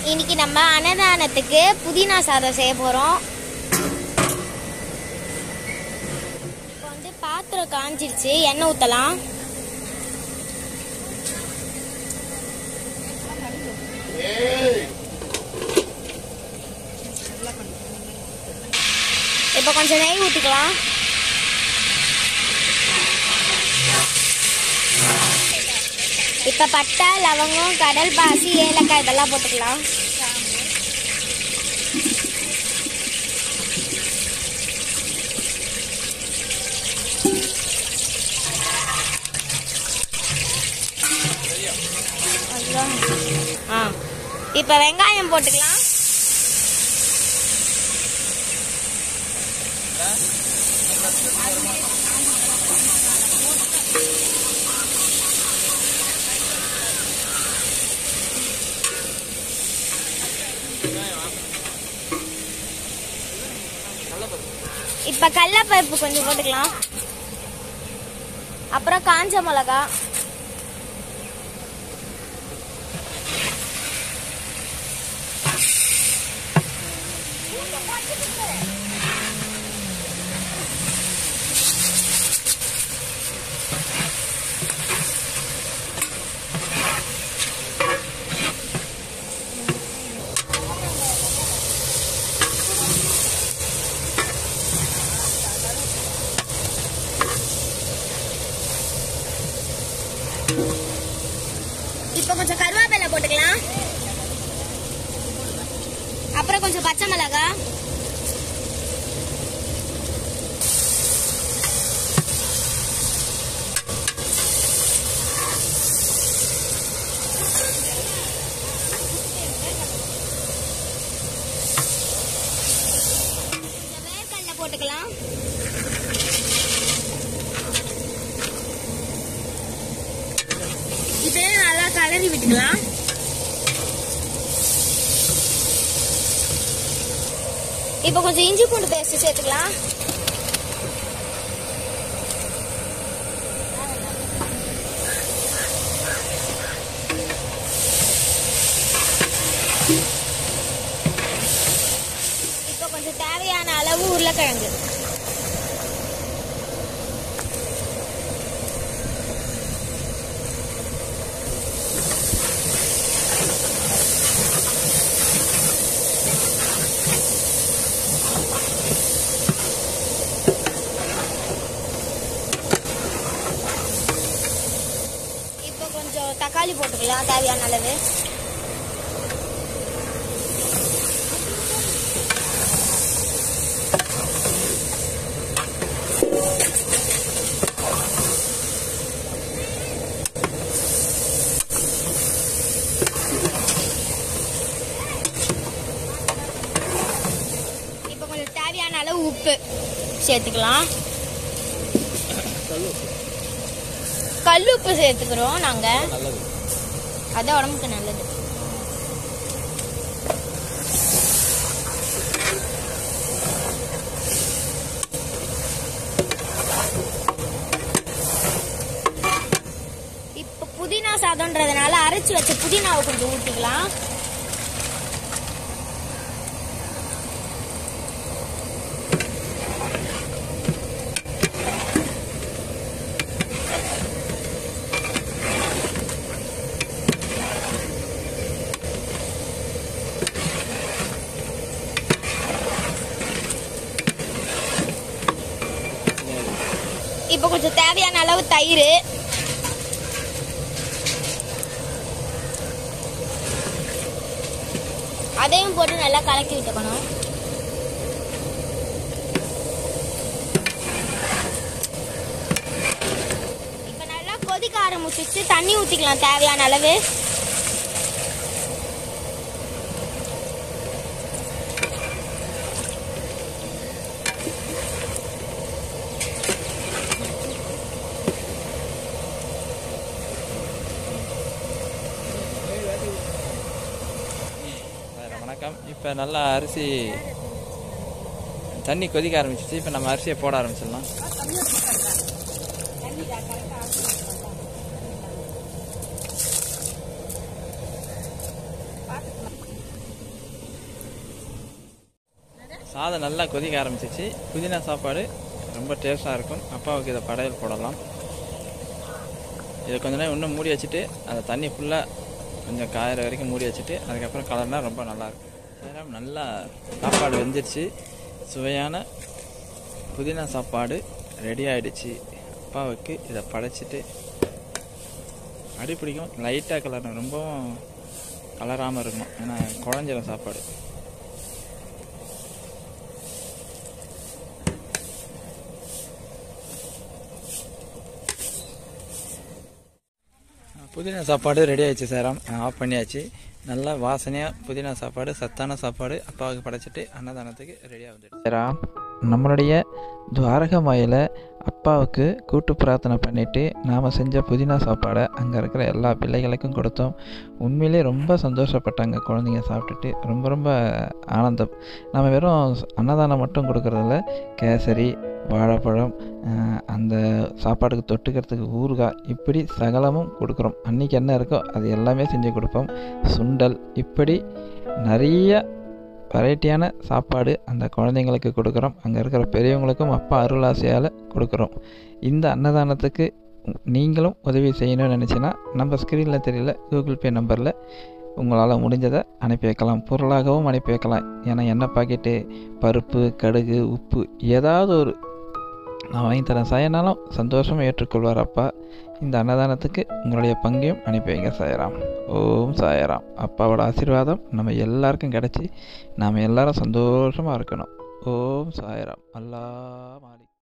இன்னைக்கு நம்ம அன்னதானத்துக்கு புதினா சாதம் செய்ய போறோம் இப்போ வந்து பாத்திரம் காஞ்சிருச்சு எண்ணெய் ஊத்தலாம் இப்போ கொஞ்சம் நெய் ஊற்றிக்கலாம் இப்போ பட்டை லவங்கம் கடல் பாசி ஏலக்காய் இதெல்லாம் போட்டுக்கலாம் அவ்வளோதான். ஆ இப்போ வெங்காயம் போட்டுக்கலாம் இப்போ கடலப்பருப்பு கொஞ்சம் போட்டுக்கலாம் அப்புறம் காஞ்ச மிளகா இப்போ கொஞ்சம் கருவேப்பிலை போட்டுக்கலாம் அப்புறம் கொஞ்சம் பச்சை மிளகா கொஞ்சம் வேர்க்கடலை போட்டுக்கலாம் இதையும் நல்லா கலரி விட்டுக்கலாம் இப்போ கொஞ்சம் இஞ்சி பூண்டு பேஸ்ட் சேர்த்துக்கலாம் இப்போ கொஞ்சம் தேவையான அளவு உருளைக்கிழங்கு இப்போ கொஞ்சம் தக்காளி போட்டுக்கலாம் தேவையான அளவு இப்போ கொஞ்சம் தேவையான அளவு உப்பு சேர்த்துக்கலாம் கல் உப்பு சேர்த்துக்கிறோம் நாங்க நல்லது அதான் உடம்புக்கு நல்லது இப்ப புதினா சாதம்ன்றதுனால அரைச்சு வச்ச புதினாவை கொஞ்சம் ஊத்திக்கலாம் இப்போ கொஞ்சம் தேவையான அளவு தயிர் அதையும் போட்டு நல்லா கலக்கி விட்டுக்கணும் இப்போ நல்லா கொதிக்க ஆரம்பிச்சிச்சு தண்ணி ஊற்றிக்கலாம் தேவையான அளவு வேற வணக்கம் இப்போ நல்லா அரிசி தண்ணி கொதிக்க ஆரம்பிச்சிச்சு இப்போ நம்ம அரிசியை போட ஆரம்பிச்சிடலாம் சாதம் நல்லா கொதிக்க ஆரம்பிச்சிச்சு புதினா சாப்பாடு ரொம்ப டேஸ்ட்டாக இருக்கும் அப்பாவுக்கு இதை படையல் போடலாம் இதை கொஞ்ச நேரம் இன்னும் மூடி வச்சுட்டு அந்த தண்ணி ஃபுல்லாக கொஞ்சம் காயிற வரைக்கும் மூடி வச்சுட்டு அதுக்கப்புறம் கலர்னா ரொம்ப நல்லாயிருக்கும் நேரம் நல்லா சாப்பாடு வெந்துருச்சு சுவையான புதினா சாப்பாடு ரெடி ஆயிடுச்சு அப்பாவுக்கு இதை படைச்சிட்டு அடி பிடிக்கும் லைட்டாக கலரணும் ரொம்பவும் கலராமல் இருக்கணும் ஏன்னா குழஞ்சிரும் சாப்பாடு புதினா சாப்பாடு ரெடி ஆயிடுச்சு சாரம் ஆஃப் பண்ணியாச்சு நல்லா வாசனையாக புதினா சாப்பாடு சத்தான சாப்பாடு அப்பாவுக்கு படைச்சிட்டு அன்னதானத்துக்கு ரெடியாக வந்துடுச்சு சாரம் நம்மளுடைய துவாரகமாயில் அப்பாவுக்கு கூட்டு பிரார்த்தனை பண்ணிவிட்டு நாம் செஞ்ச புதினா சாப்பாடை அங்கே இருக்கிற எல்லா பிள்ளைகளுக்கும் கொடுத்தோம் உண்மையிலே ரொம்ப சந்தோஷப்பட்டாங்க குழந்தைங்க சாப்பிட்டுட்டு ரொம்ப ரொம்ப ஆனந்தம் நம்ம வெறும் அன்னதானம் மட்டும் கொடுக்கறதில்ல கேசரி வாழைப்பழம் அஹ், அந்த சாப்பாடுக்கு தொட்டுக்கிறதுக்கு ஊறுகாய் இப்படி சகலமும் கொடுக்குறோம் அன்றைக்கி என்ன இருக்கோ அது எல்லாமே செஞ்சு கொடுப்போம் சுண்டல் இப்படி நிறைய வெரைட்டியான சாப்பாடு அந்த குழந்தைங்களுக்கு கொடுக்குறோம் அங்கே இருக்கிற பெரியவங்களுக்கும் அப்பா அருளாசையால் கொடுக்குறோம் இந்த அன்னதானத்துக்கு நீங்களும் உதவி செய்யணும்னு நினச்சின்னா நம்ம ஸ்க்ரீனில் தெரியல கூகுள் பே நம்பரில் உங்களால் முடிஞ்சதை அனுப்பி வைக்கலாம் பொருளாகவும் அனுப்பி வைக்கலாம் ஏன்னா எண்ணெய் பாக்கெட்டு பருப்பு கடுகு உப்பு ஏதாவது ஒரு நான் வாங்கி தரேன் சாயனாலும் சந்தோஷமாக ஏற்றுக்கொள்வார் அப்பா இந்த அன்னதானத்துக்கு உங்களுடைய பங்கையும் அனுப்பி வைங்க சாயராம் ஓம் சாயராம் அப்பாவோட ஆசீர்வாதம் நம்ம எல்லாருக்கும் கிடச்சி நாம் எல்லாரும் சந்தோஷமாக இருக்கணும் ஓம் சாயராம் அல்லா மாலிக்